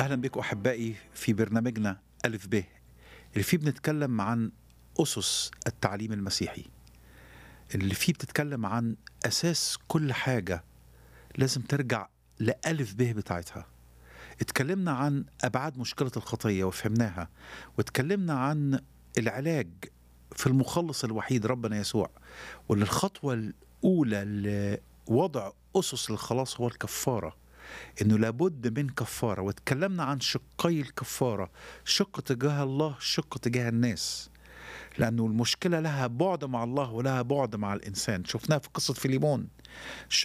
أهلا بكم أحبائي في برنامجنا ألف ب اللي فيه بنتكلم عن أسس التعليم المسيحي اللي فيه بتتكلم عن أساس كل حاجة لازم ترجع لألف ب بتاعتها اتكلمنا عن أبعاد مشكلة الخطية وفهمناها واتكلمنا عن العلاج في المخلص الوحيد ربنا يسوع واللي الخطوة الأولى لوضع أسس الخلاص هو الكفارة انه لابد من كفاره واتكلمنا عن شقي الكفاره شق تجاه الله شق تجاه الناس لانه المشكله لها بعد مع الله ولها بعد مع الانسان شفناها في قصه فيليمون